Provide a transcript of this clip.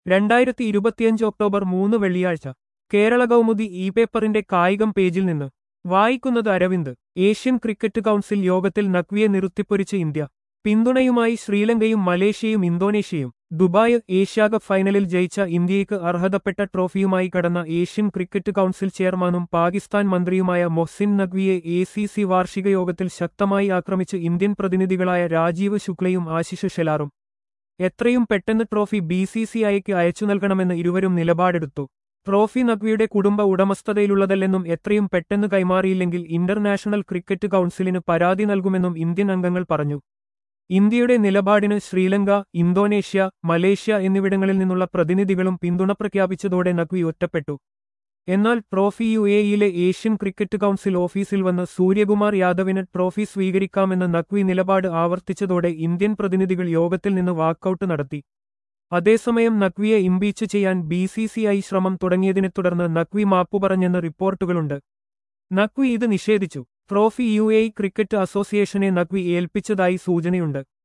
രണ്ടായിരത്തി ഇരുപത്തിയഞ്ച് ഒക്ടോബർ മൂന്ന് വെള്ളിയാഴ്ച കേരള കൗമുദി ഇ പേപ്പറിന്റെ കായികം പേജിൽ നിന്ന് വായിക്കുന്നത് അരവിന്ദ് ഏഷ്യൻ ക്രിക്കറ്റ് കൗൺസിൽ യോഗത്തിൽ നഖ്വിയെ നിർത്തിപ്പൊരിച്ച് ഇന്ത്യ പിന്തുണയുമായി ശ്രീലങ്കയും മലേഷ്യയും ഇന്തോനേഷ്യയും ദുബായ് ഏഷ്യാകപ്പ് ഫൈനലിൽ ജയിച്ച ഇന്ത്യയ്ക്ക് അർഹതപ്പെട്ട ട്രോഫിയുമായി കടന്ന ഏഷ്യൻ ക്രിക്കറ്റ് കൗൺസിൽ ചെയർമാനും പാകിസ്ഥാൻ മന്ത്രിയുമായ മൊഹ്സിൻ നഖ്വിയെ എ സി സി വാർഷിക യോഗത്തിൽ ശക്തമായി ആക്രമിച്ച് ഇന്ത്യൻ പ്രതിനിധികളായ രാജീവ് ശുക്ലയും ആശിഷ് ഷെലാറും എത്രയും പെട്ടെന്ന് ട്രോഫി ബി സി സി ഐക്ക് അയച്ചു നൽകണമെന്ന് ഇരുവരും നിലപാടെടുത്തു ട്രോഫി നഖ്വിയുടെ കുടുംബ ഉടമസ്ഥതയിലുള്ളതല്ലെന്നും എത്രയും പെട്ടെന്ന് കൈമാറിയില്ലെങ്കിൽ ഇന്റർനാഷണൽ ക്രിക്കറ്റ് കൗൺസിലിന് പരാതി നൽകുമെന്നും ഇന്ത്യൻ അംഗങ്ങൾ പറഞ്ഞു ഇന്ത്യയുടെ നിലപാടിന് ശ്രീലങ്ക ഇന്തോനേഷ്യ മലേഷ്യ എന്നിവിടങ്ങളിൽ നിന്നുള്ള പ്രതിനിധികളും പിന്തുണ പ്രഖ്യാപിച്ചതോടെ നഖ്വി ഒറ്റപ്പെട്ടു എന്നാൽ ട്രോഫി യു എയിലെ ഏഷ്യൻ ക്രിക്കറ്റ് കൗൺസിൽ ഓഫീസിൽ വന്ന് സൂര്യകുമാർ യാദവിന് ട്രോഫി സ്വീകരിക്കാമെന്ന് നഖ്വി നിലപാട് ആവർത്തിച്ചതോടെ ഇന്ത്യൻ പ്രതിനിധികൾ യോഗത്തിൽ നിന്ന് വാക്കൌട്ട് നടത്തി അതേസമയം നഖ്വിയെ ഇംപീച്ച് ചെയ്യാൻ ബി സി സി ഐ ശ്രമം തുടങ്ങിയതിനെ തുടർന്ന് നഖ്വി മാപ്പു പറഞ്ഞെന്ന് റിപ്പോർട്ടുകളുണ്ട് നഖ്വി ഇത് നിഷേധിച്ചു ട്രോഫി യു എ ക്രിക്കറ്റ് അസോസിയേഷനെ നഖ്വി ഏൽപ്പിച്ചതായി സൂചനയുണ്ട്